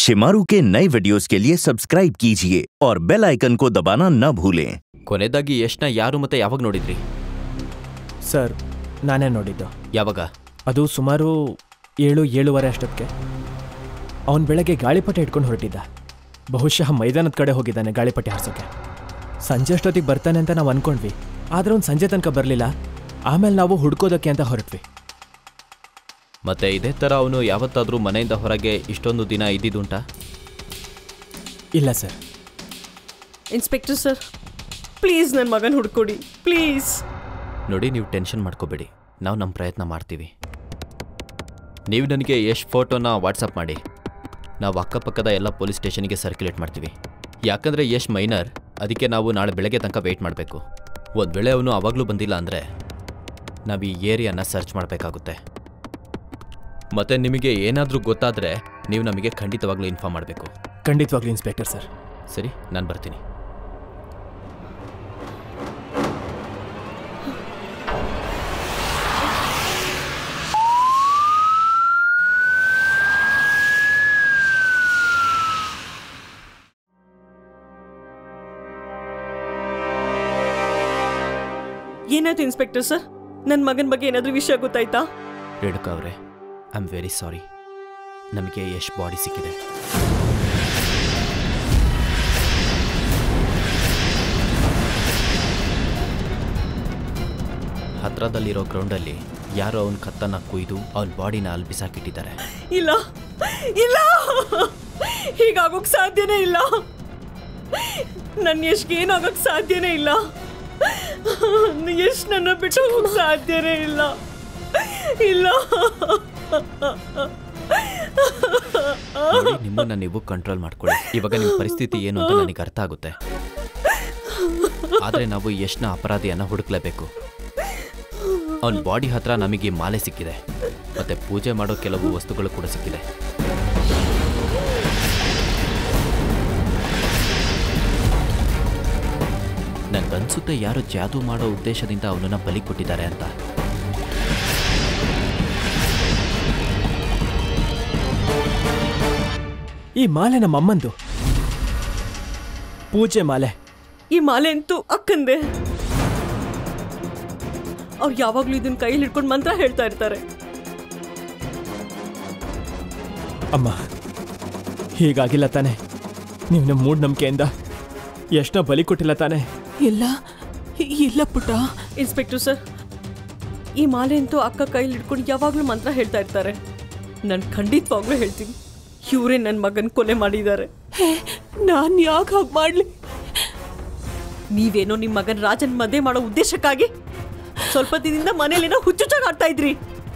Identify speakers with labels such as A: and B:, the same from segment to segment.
A: शिमारू के नए वीडियोस के लिए सब्सक्राइब कीजिए और बेल आइकन को दबाना न भूलें
B: ಕೊನೆದಾಗಿ ಯಶ್ನ ಯಾರು ಮತ್ತೆ ಯಾವಾಗ ನೋಡಿದ್ರಿ
C: ಸರ್ ನಾನೇ ನೋಡಿದ್ದು
B: ಯಾವಾಗ
C: ಅದು ಸುಮಾರು ಏಳು ಏಳುವರೆ ಅಷ್ಟೊತ್ತಿಗೆ ಅವನು ಬೆಳಗ್ಗೆ ಗಾಳಿಪಟ ಇಟ್ಕೊಂಡು ಹೊರಟಿದ್ದ ಬಹುಶಃ ಮೈದಾನದ ಕಡೆ ಹೋಗಿದ್ದಾನೆ ಗಾಳಿಪಟ ಹಾರಿಸೋಕೆ ಸಂಜೆ ಅಷ್ಟೊತ್ತಿಗೆ ಬರ್ತಾನೆ ಅಂತ ನಾವು ಅಂದ್ಕೊಂಡ್ವಿ ಆದರೆ ಅವ್ನು ಸಂಜೆ ತನಕ ಬರಲಿಲ್ಲ ಆಮೇಲೆ ನಾವು ಹುಡ್ಕೋದಕ್ಕೆ ಅಂತ ಹೊರಟ್ವಿ
B: ಮತ್ತೆ ಇದೇ ಥರ ಅವನು ಯಾವತ್ತಾದರೂ ಮನೆಯಿಂದ ಹೊರಗೆ ಇಷ್ಟೊಂದು ದಿನ ಇದ್ದಿದ್ದುಂಟಾ
C: ಇಲ್ಲ ಸರ್
D: ಇನ್ಸ್ಪೆಕ್ಟರ್ ಸರ್ ಪ್ಲೀಸ್ ನನ್ನ ಮಗನ ಹುಡ್ಕೊಡಿ ಪ್ಲೀಸ್
B: ನೋಡಿ ನೀವು ಟೆನ್ಷನ್ ಮಾಡ್ಕೋಬೇಡಿ ನಾವು ನಮ್ಮ ಪ್ರಯತ್ನ ಮಾಡ್ತೀವಿ ನೀವು ನನಗೆ ಯಶ್ ಫೋಟೋನ ವಾಟ್ಸಪ್ ಮಾಡಿ ನಾವು ಅಕ್ಕಪಕ್ಕದ ಎಲ್ಲ ಪೊಲೀಸ್ ಸ್ಟೇಷನ್ಗೆ ಸರ್ಕ್ಯುಲೇಟ್ ಮಾಡ್ತೀವಿ ಯಾಕಂದರೆ ಯಶ್ ಮೈನರ್ ಅದಕ್ಕೆ ನಾವು ನಾಳೆ ಬೆಳಗ್ಗೆ ತನಕ ವೆಯ್ಟ್ ಮಾಡಬೇಕು ಒಂದು ವೇಳೆ ಅವನು ಆವಾಗಲೂ ಬಂದಿಲ್ಲ ಅಂದರೆ ನಾವು ಈ ಏರಿಯಾನ ಸರ್ಚ್ ಮಾಡಬೇಕಾಗುತ್ತೆ ಮತ್ತು ನಿಮಗೆ ಏನಾದರೂ ಗೊತ್ತಾದರೆ ನೀವು ನಮಗೆ ಖಂಡಿತವಾಗ್ಲೂ ಇನ್ಫಾರ್ಮ್ ಮಾಡಬೇಕು
C: ಖಂಡಿತವಾಗ್ಲೂ ಇನ್ಸ್ಪೆಕ್ಟರ್ ಸರ್
B: ಸರಿ ನಾನು ಬರ್ತೀನಿ
D: ಏನಾಯ್ತು ಇನ್ಸ್ಪೆಕ್ಟರ್ ಸರ್ ನನ್ನ ಮಗನ ಬಗ್ಗೆ ಏನಾದರೂ ವಿಷಯ ಗೊತ್ತಾಯ್ತಾ
B: ರೇಣುಕಾ ಅವರೇ ಐ ಆಮ್ ವೆರಿ ಸಾರಿ ನಮಗೆ ಯಶ್ ಬಾಡಿ ಸಿಕ್ಕಿದೆ ಹತ್ರದಲ್ಲಿರೋ ಗ್ರೌಂಡಲ್ಲಿ ಯಾರೋ ಅವನ ಕತ್ತನ್ನ ಕುಯ್ದು ಅವನ ಬಾಡಿನ ಅಲ್ಲಿ ಬಿಸಾಕಿಟ್ಟಿದ್ದಾರೆ
D: ಇಲ್ಲ ಇಲ್ಲ ಹೀಗಾಗೋಕ್ ಸಾಧ್ಯನೇ ಇಲ್ಲ ನನ್ನ ಯಶ್ಗೆ ಏನಾಗಕ್ ಸಾಧ್ಯನೇ ಇಲ್ಲ ಯಶ್ ನನ್ನ ಬಿಟ್ಟು ಹೋಗಕ್ ಸಾಧ್ಯನೇ ಇಲ್ಲ ಇಲ್ಲ
B: ನೋಡಿ ನಿಮ್ಮನ್ನ ನೀವು ಕಂಟ್ರೋಲ್ ಮಾಡ್ಕೊಳ್ಳಿ ಇವಾಗ ನಿಮ್ಮ ಪರಿಸ್ಥಿತಿ ಏನು ಅಂತ ನನಗೆ ಅರ್ಥ ಆಗುತ್ತೆ ಆದರೆ ನಾವು ಯಶ್ನ ಅಪರಾಧಿಯನ್ನ ಹುಡುಕ್ಲೇಬೇಕು ಅವನ ಬಾಡಿ ಹತ್ರ ನಮಗೆ ಮಾಲೆ ಸಿಕ್ಕಿದೆ ಮತ್ತೆ ಪೂಜೆ ಮಾಡೋ ಕೆಲವು ವಸ್ತುಗಳು ಕೂಡ ಸಿಕ್ಕಿದೆ ನನ್ಗನ್ಸುತ್ತೆ ಯಾರೋ ಜಾದೂ ಮಾಡೋ ಉದ್ದೇಶದಿಂದ ಅವನನ್ನ ಬಲಿ ಕೊಟ್ಟಿದ್ದಾರೆ ಅಂತ
C: ಈ ಮಾಲೆ ನಮ್ಮ ಅಮ್ಮಂದು ಪೂಜೆ ಮಾಲೆ
D: ಈ ಮಾಲೆ ಅಂತೂ ಅಕ್ಕಂದೆ ಅವ್ರು ಯಾವಾಗ್ಲೂ ಇದನ್ನ ಕೈಯಲ್ಲಿ ಹಿಡ್ಕೊಂಡು ಮಂತ್ರ ಹೇಳ್ತಾ ಇರ್ತಾರೆ
C: ಅಮ್ಮ ಹೀಗಾಗಿಲ್ಲ ತಾನೆ ನೀವು ನಮ್ಮ ಮೂಢನಂಬಿಕೆಯಿಂದ ಎಷ್ಟೋ ಬಲಿ ಕೊಟ್ಟಿಲ್ಲ ತಾನೆ
E: ಇಲ್ಲ ಇಲ್ಲ ಪುಟ್ಟ
D: ಇನ್ಸ್ಪೆಕ್ಟರ್ ಸರ್ ಈ ಮಾಲೆ ಅಂತೂ ಅಕ್ಕ ಕೈಲಿ ಹಿಡ್ಕೊಂಡು ಯಾವಾಗಲೂ ಮಂತ್ರ ಹೇಳ್ತಾ ಇರ್ತಾರೆ ನಾನು ಖಂಡಿತವಾಗ್ಲೂ ಹೇಳ್ತೀನಿ ಇವರೇ ನನ್ನ ಮಗನ ಕೊಲೆ ಮಾಡಿದ್ದಾರೆ
E: ಹೇ ನಾನ್ ಯಾಕೆ ಹಾಗೆ ಮಾಡ್ಲಿ
D: ನೀವೇನೋ ನಿಮ್ಮ ಮಗನ ರಾಜನ್ ಮದುವೆ ಮಾಡೋ ಉದ್ದೇಶಕ್ಕಾಗಿ ಸ್ವಲ್ಪ ದಿನದಿಂದ ಮನೇಲೇನೋ ಹುಚ್ಚುಚ್ಚಾಗಿ ಆಡ್ತಾ ಇದ್ರಿ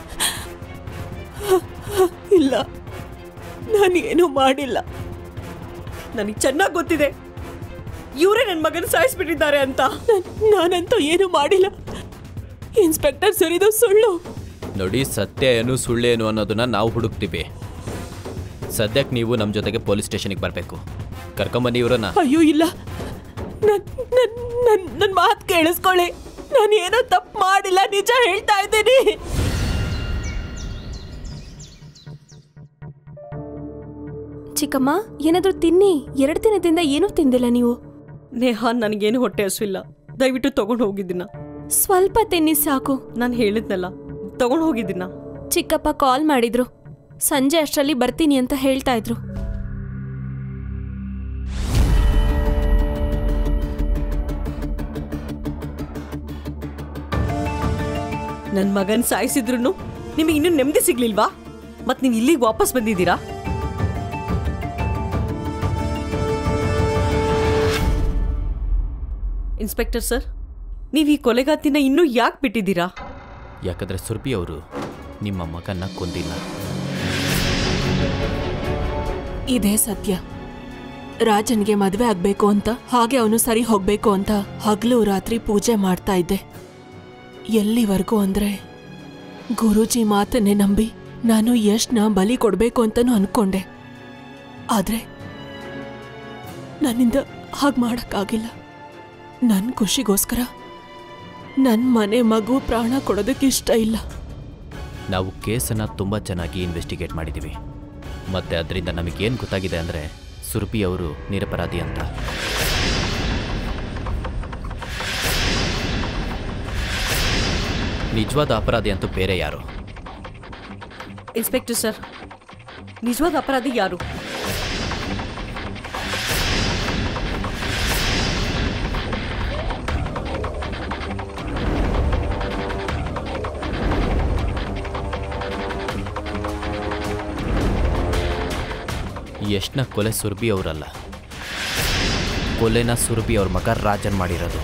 E: ಇಲ್ಲ ನಾನು ಏನೂ ಮಾಡಿಲ್ಲ
D: ನನಗೆ ಚೆನ್ನಾಗಿ ಗೊತ್ತಿದೆ ಇವರೇ ನನ್ನ ಮಗನ ಸಾಯಿಸ್ಬಿಟ್ಟಿದ್ದಾರೆ ಅಂತ
E: ನಾನ್- ನಾನಂತೂ ಏನೂ ಮಾಡಿಲ್ಲ ಇನ್ಸ್ಪೆಕ್ಟರ್ ಸರ್ ಇದು ಸುಳ್ಳು
B: ನೋಡಿ ಸತ್ಯ ಏನು ಸುಳ್ಳೇನು ಅನ್ನೋದನ್ನ ನಾವು ಹುಡುಕ್ತೀವಿ ಸದ್ಯಕ್ಕೆ ನೀವು ನಮ್ಮ ಜೊತೆಗೆ ಪೊಲೀಸ್ ಸ್ಟೇಷನ್ಗೆ ಬರಬೇಕು ಕರ್ಕೊಂಬನ್ನಿ ಇವರನ್ನ
E: ಅಯ್ಯೋ ಇಲ್ಲ ನನ್ ನನ್ ನನ್ ನನ್ನ ಮಾತು ಕೇಳಿಸ್ಕೊಳ್ಳಿ ನಾನು ಏನೋ ತಪ್ಪು ಮಾಡಿಲ್ಲ ನಿಜ ಹೇಳ್ತಾ ಇದ್ದೀನಿ
F: ಚಿಕ್ಕಮ್ಮ ಏನಾದ್ರೂ ತಿನ್ನಿ ಎರಡು ದಿನದಿಂದ ಏನೂ ತಿಂದಿಲ್ಲ ನೀವು
D: ನೇಹಾ ನನಗೇನು ಹೊಟ್ಟೆ ಹಸುವಿಲ್ಲ ದಯವಿಟ್ಟು ತಗೊಂಡು ಹೋಗಿದ್ದೀನ
F: ಸ್ವಲ್ಪ ತಿನ್ನಿ ಸಾಕು
D: ನಾನು ಹೇಳಿದ್ನಲ್ಲ ತಗೊಂಡು ಹೋಗಿದ್ದೀನ
F: ಚಿಕ್ಕಪ್ಪ ಕಾಲ್ ಮಾಡಿದ್ರು ಸಂಜೆ ಅಷ್ಟರಲ್ಲಿ ಬರ್ತೀನಿ ಅಂತ ಹೇಳ್ತಾ ಇದ್ರು
D: ನನ್ನ ಮಗನ್ ಸಾಯಿಸಿದ್ರು ನಿಮಗೆ ಇನ್ನೂ ನೆಮ್ಮದಿ ಸಿಗ್ಲಿಲ್ವಾ ಮತ್ತೆ ನೀವು ಇಲ್ಲಿಗೆ ವಾಪಸ್ ಬಂದಿದ್ದೀರಾ ಇನ್ಸ್ಪೆಕ್ಟರ್ ಸರ್ ನೀವು ಈ ಕೊಲೆಗಾತಿನ ಇನ್ನೂ ಯಾಕೆ ಬಿಟ್ಟಿದ್ದೀರಾ
B: ಯಾಕಂದ್ರೆ ಸುರ್ಬಿ ಅವರು ನಿಮ್ಮ ಮಗನ್ನ ಕೊಂದಿಲ್ಲ
E: ಇದೇ ಸತ್ಯ ರಾಜನ್ಗೆ ಮದುವೆ ಆಗ್ಬೇಕು ಅಂತ ಹಾಗೆ ಅವನು ಸರಿ ಹೋಗ್ಬೇಕು ಅಂತ ಹಗಲು ರಾತ್ರಿ ಪೂಜೆ ಮಾಡ್ತಾ ಇದ್ದೆ ಎಲ್ಲಿವರೆಗೂ ಅಂದ್ರೆ ಗುರೂಜಿ ಮಾತನ್ನೇ ನಂಬಿ ನಾನು ಯಶ್ನ ಬಲಿ ಕೊಡ್ಬೇಕು ಅಂತನೂ ಅನ್ಕೊಂಡೆ ಆದ್ರೆ ನನ್ನಿಂದ ಹಾಗೆ ಮಾಡಕ್ಕಾಗಿಲ್ಲ ನನ್ನ ಖುಷಿಗೋಸ್ಕರ ನನ್ನ ಮನೆ ಮಗು ಪ್ರಾಣ ಕೊಡೋದಕ್ಕೆ ಇಷ್ಟ ಇಲ್ಲ
B: ನಾವು ಕೇಸನ್ನು ತುಂಬ ಚೆನ್ನಾಗಿ ಇನ್ವೆಸ್ಟಿಗೇಟ್ ಮಾಡಿದ್ದೀವಿ ಮತ್ತೆ ಅದರಿಂದ ನಮಗೇನು ಗೊತ್ತಾಗಿದೆ ಅಂದರೆ ಸುರಭಿ ಅವರು ನಿರಪರಾಧಿ ಅಂತ ನಿಜವಾದ ಅಪರಾಧಿ ಅಂತೂ ಬೇರೆ ಯಾರು
D: ಇನ್ಸ್ಪೆಕ್ಟರ್ ಸರ್ ನಿಜವಾದ ಅಪರಾಧಿ ಯಾರು
B: ಯಶ್ನ ಕೊಲೆ ಸುರಭಿ ಅವರಲ್ಲ ಕೊಲೆನ ಸುರಭಿ ಅವ್ರ ಮಗ ರಾಜನ್ ಮಾಡಿರೋದು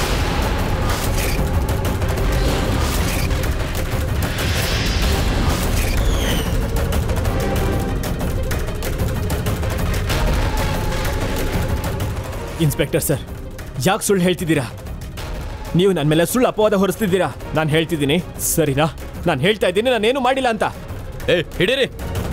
C: ಇನ್ಸ್ಪೆಕ್ಟರ್ ಸರ್ ಯಾಕೆ ಸುಳ್ಳು ಹೇಳ್ತಿದ್ದೀರಾ ನೀವು ನನ್ನ ಮೇಲೆ ಸುಳ್ಳು ಅಪವಾದ ಹೊರಿಸ್ತಿದ್ದೀರಾ ನಾನು ಹೇಳ್ತಿದ್ದೀನಿ ಸರಿನಾ ನಾನು ಹೇಳ್ತಾ ಇದ್ದೀನಿ ನಾನೇನು ಮಾಡಿಲ್ಲ ಅಂತ
B: ಏ ಹಿಡೀರಿ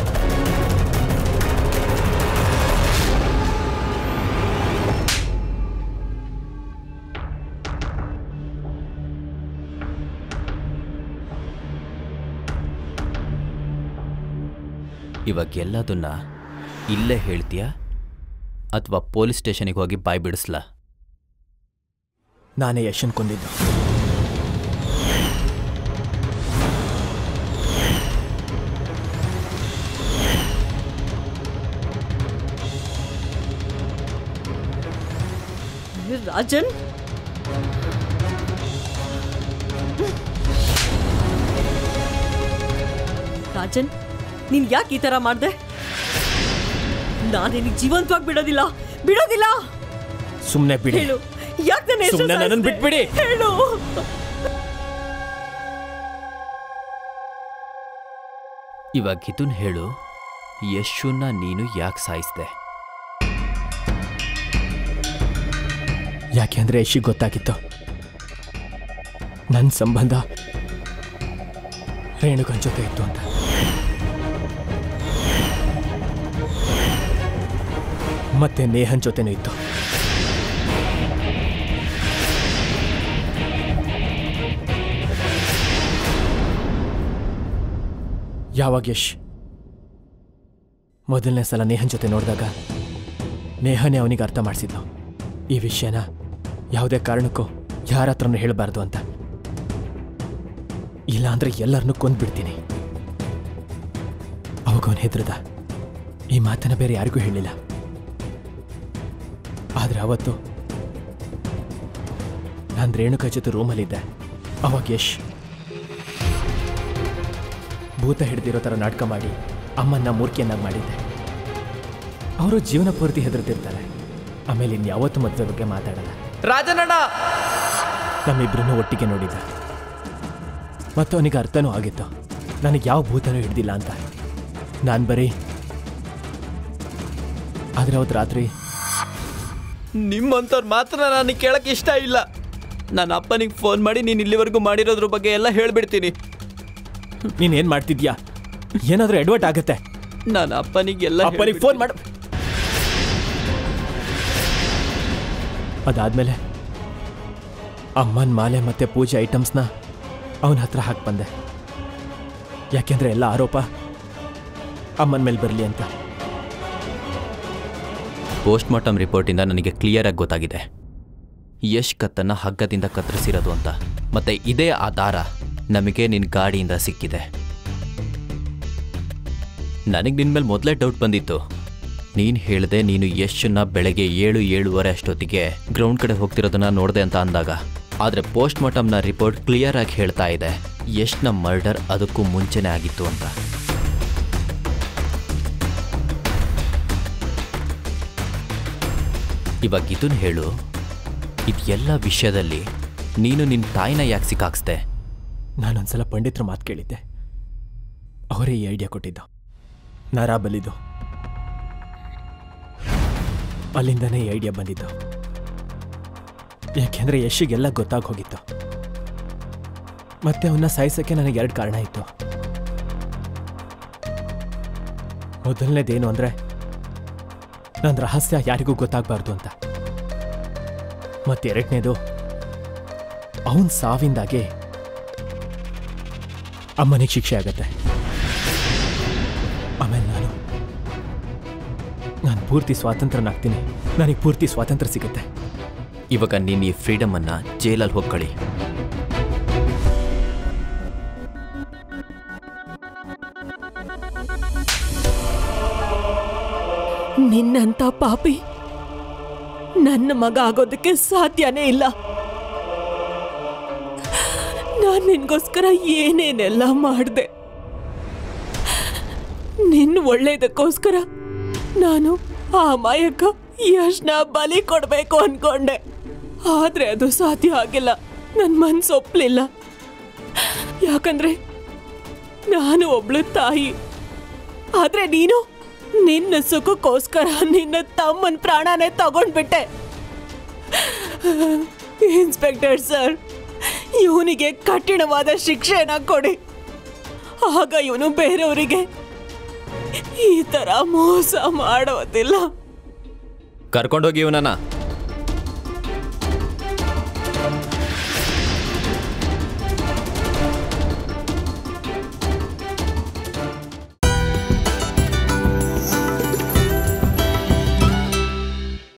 B: ಇವಾಗ ಎಲ್ಲದನ್ನ ಇಲ್ಲೇ ಹೇಳ್ತೀಯಾ ಅಥವಾ ಪೊಲೀಸ್ ಸ್ಟೇಷನಿಗೆ ಹೋಗಿ ಬಾಯ್ ಬಿಡಿಸ್ಲಾ
C: ನಾನೇ ಯಶನ್ ಕೊಂದಿದ್ದು
D: ರಾಜನ್ ರಾಜನ್ ನೀನ್ ಯಾಕೆ ಈ ತರ ಮಾಡ್ದೆ ನಾನೇನಿಗೆ ಜೀವಂತವಾಗಿ ಬಿಡೋದಿಲ್ಲ ಬಿಡೋದಿಲ್ಲ
C: ಸುಮ್ಮನೆ ಬಿಡಿ
D: ಹೇಳು ಯಾಕೆ ನನ್ನ ಹೆಸ್ರು
C: ಸುಮ್ನೆ ನನ್ನನ್ನ
D: ಸಾಯಿಸ್ದೆ?
C: ಬಿಟ್ಬಿಡಿ.
D: ಹೇಳು
B: ಇವಾಗ ಇದನ್ ಹೇಳು ಯಶುನ್ನ ನೀನು ಯಾಕೆ ಸಾಯಿಸ್ದೆ
C: ಯಾಕೆ ಅಂದರೆ ಯಶಿಗೆ ಗೊತ್ತಾಗಿತ್ತು ನನ್ನ ಸಂಬಂಧ ರೇಣುಕನ್ ಜೊತೆ ಇತ್ತು ಅಂತ ಮತ್ತೆ ನೇಹನ್ ಜೊತೆನೂ ಇತ್ತು ಯಾವಾಗ ಯಶ್ ಮೊದಲನೇ ಸಲ ನೇಹನ್ ಜೊತೆ ನೋಡಿದಾಗ ನೇಹನೇ ಅವನಿಗೆ ಅರ್ಥ ಮಾಡಿಸಿದ್ನು ಈ ವಿಷಯನ ಯಾವುದೇ ಕಾರಣಕ್ಕೂ ಯಾರ ಹತ್ರನೂ ಹೇಳಬಾರ್ದು ಅಂತ ಇಲ್ಲ ಅಂದ್ರೆ ಎಲ್ಲರನ್ನೂ ಕೊಂದ್ಬಿಡ್ತೀನಿ ಅವಾಗ ಅವನು ಹೆದ್ರದ ಈ ಮಾತನ್ನ ಬೇರೆ ಯಾರಿಗೂ ಹೇಳಿಲ್ಲ ಆದ್ರೆ ಅವತ್ತು ನಾನು ರೇಣುಕಾ ಜೊತೆ ರೂಮಲ್ಲಿದ್ದೆ ಅವಾಗ ಯಶ್ ಭೂತ ಹಿಡ್ದಿರೋ ಥರ ನಾಟಕ ಮಾಡಿ ಅಮ್ಮನ್ನ ಮೂರ್ಖಿಯನ್ನಾಗಿ ಮಾಡಿದ್ದೆ ಅವರು ಜೀವನ ಪೂರ್ತಿ ಹೆದರ್ತಿರ್ತಾರೆ ಆಮೇಲೆ ಇನ್ಯಾವತ್ತು ಮದುವೆ ಬಗ್ಗೆ ಮಾತಾಡಲ್ಲ
B: ರಾಜನಣ್ಣ
C: ನಮ್ಮಿಬ್ಬರನ್ನು ಒಟ್ಟಿಗೆ ನೋಡಿದ್ದ ಮತ್ತು ಅವನಿಗೆ ಅರ್ಥನೂ ಆಗಿತ್ತು ನನಗೆ ಯಾವ ಭೂತನೂ ಹಿಡ್ದಿಲ್ಲ ಅಂತ ನಾನು ಬರೀ ಆದರೆ ಅವತ್ತು ರಾತ್ರಿ
B: ನಿಮ್ಮಂಥವ್ರು ಮಾತ್ರ ನನಗೆ ಕೇಳಕ್ಕೆ ಇಷ್ಟ ಇಲ್ಲ ನನ್ನ ಅಪ್ಪನಿಗೆ ಫೋನ್ ಮಾಡಿ ನೀನು ಇಲ್ಲಿವರೆಗೂ ಮಾಡಿರೋದ್ರ ಬಗ್ಗೆ ಎಲ್ಲ ಹೇಳ್ಬಿಡ್ತೀನಿ
C: ನೀನೇನು ಮಾಡ್ತಿದ್ಯಾ ಏನಾದರೂ ಎಡ್ವರ್ಟ್ ಆಗತ್ತೆ
B: ನನ್ನ ಅಪ್ಪನಿಗೆ ಎಲ್ಲ
C: ಅಪ್ಪನಿಗೆ ಫೋನ್ ಮಾಡ ಅದಾದ್ಮೇಲೆ ಅಮ್ಮನ ಮಾಲೆ ಮತ್ತೆ ಪೂಜೆ ಐಟಮ್ಸ್ನ ಅವನ ಹತ್ರ ಹಾಕಿ ಬಂದೆ ಯಾಕೆಂದ್ರೆ ಎಲ್ಲ ಆರೋಪ ಅಮ್ಮನ ಮೇಲೆ ಬರಲಿ ಅಂತ
B: ಪೋಸ್ಟ್ ಮಾರ್ಟಮ್ ರಿಪೋರ್ಟಿಂದ ನನಗೆ ಕ್ಲಿಯರಾಗಿ ಗೊತ್ತಾಗಿದೆ ಯಶ್ ಕತ್ತನ್ನ ಹಗ್ಗದಿಂದ ಕತ್ತರಿಸಿರೋದು ಅಂತ ಮತ್ತೆ ಇದೇ ಆ ದಾರ ನಮಗೆ ನಿನ್ನ ಗಾಡಿಯಿಂದ ಸಿಕ್ಕಿದೆ ನನಗೆ ನಿನ್ನ ಮೇಲೆ ಮೊದಲೇ ಡೌಟ್ ಬಂದಿತ್ತು ನೀನು ಹೇಳಿದೆ ನೀನು ಯಶನ್ನ ಬೆಳಗ್ಗೆ ಏಳು ಏಳುವರೆ ಅಷ್ಟೊತ್ತಿಗೆ ಗ್ರೌಂಡ್ ಕಡೆ ಹೋಗ್ತಿರೋದನ್ನ ನೋಡಿದೆ ಅಂತ ಅಂದಾಗ ಆದರೆ ಪೋಸ್ಟ್ ಮಾರ್ಟಮ್ನ ರಿಪೋರ್ಟ್ ಕ್ಲಿಯರ್ ಆಗಿ ಹೇಳ್ತಾ ಇದೆ ಯಶ್ನ ಮರ್ಡರ್ ಅದಕ್ಕೂ ಮುಂಚೆನೇ ಆಗಿತ್ತು ಅಂತ ಇವಾಗ ಇದನ್ನ ಹೇಳು ಇದೆಲ್ಲ ವಿಷಯದಲ್ಲಿ ನೀನು ನಿನ್ನ ತಾಯಿನ ಯಾಕೆ ಸಿಕ್ಕಾಕ್ಸ್ದೆ
C: ನಾನೊಂದ್ಸಲ ಪಂಡಿತರ ಮಾತು ಕೇಳಿದ್ದೆ ಅವರೇ ಈ ಐಡಿಯಾ ಕೊಟ್ಟಿದ್ದು ನರ ಬಲಿದು ಅಲ್ಲಿಂದನೇ ಈ ಐಡಿಯಾ ಬಂದಿದ್ದು ಯಾಕೆಂದ್ರೆ ಯಶಿಗೆಲ್ಲ ಗೊತ್ತಾಗಿ ಹೋಗಿತ್ತು ಮತ್ತೆ ಅವನ್ನ ಸಾಯಿಸಕ್ಕೆ ನನಗೆ ಎರಡು ಕಾರಣ ಇತ್ತು ಮೊದಲನೇದೇನು ಅಂದ್ರೆ ನನ್ನ ರಹಸ್ಯ ಯಾರಿಗೂ ಗೊತ್ತಾಗಬಾರ್ದು ಅಂತ ಮತ್ತೆರಡನೇದು ಅವನ ಸಾವಿಂದಾಗೆ ಅಮ್ಮನಿಗೆ ಶಿಕ್ಷೆ ಆಗತ್ತೆ ಆಮೇಲೆ ನಾನು ನಾನು ಪೂರ್ತಿ ಸ್ವಾತಂತ್ರ್ಯನಾಗ್ತೀನಿ ನನಗೆ ಪೂರ್ತಿ ಸ್ವಾತಂತ್ರ್ಯ ಸಿಗುತ್ತೆ
B: ಇವಾಗ ನೀನು ಈ ಫ್ರೀಡಮನ್ನು ಜೈಲಲ್ಲಿ ಹೋಗ್ಕೊಳ್ಳಿ
E: ನಿನ್ನಂತ ಪಾಪಿ ನನ್ನ ಮಗ ಆಗೋದಕ್ಕೆ ಸಾಧ್ಯನೇ ಇಲ್ಲ ನಾನು ನಿನ್ಗೋಸ್ಕರ ಏನೇನೆಲ್ಲ ಮಾಡಿದೆ ನಿನ್ನ ಒಳ್ಳೇದಕ್ಕೋಸ್ಕರ ನಾನು ಆ ಅಮಾಯಕ ಯಶ್ನ ಬಲಿ ಕೊಡಬೇಕು ಅನ್ಕೊಂಡೆ ಆದ್ರೆ ಅದು ಸಾಧ್ಯ ಆಗಿಲ್ಲ ನನ್ನ ಮನ್ಸು ಒಪ್ಲಿಲ್ಲ ಯಾಕಂದ್ರೆ ನಾನು ಒಬ್ಳು ತಾಯಿ ಆದ್ರೆ ನೀನು ನಿನ್ನ ಸುಖಕ್ಕೋಸ್ಕರ ನಿನ್ನ ತಮ್ಮನ ಪ್ರಾಣನೇ ತಗೊಂಡ್ಬಿಟ್ಟೆ ಇನ್ಸ್ಪೆಕ್ಟರ್ ಸರ್ ಇವನಿಗೆ ಕಠಿಣವಾದ ಶಿಕ್ಷೆನ ಕೊಡಿ ಆಗ ಇವನು ಬೇರೆಯವರಿಗೆ ಈ ತರ ಮೋಸ ಮಾಡೋದಿಲ್ಲ
B: ಕರ್ಕೊಂಡೋಗಿ ಇವನನ್ನ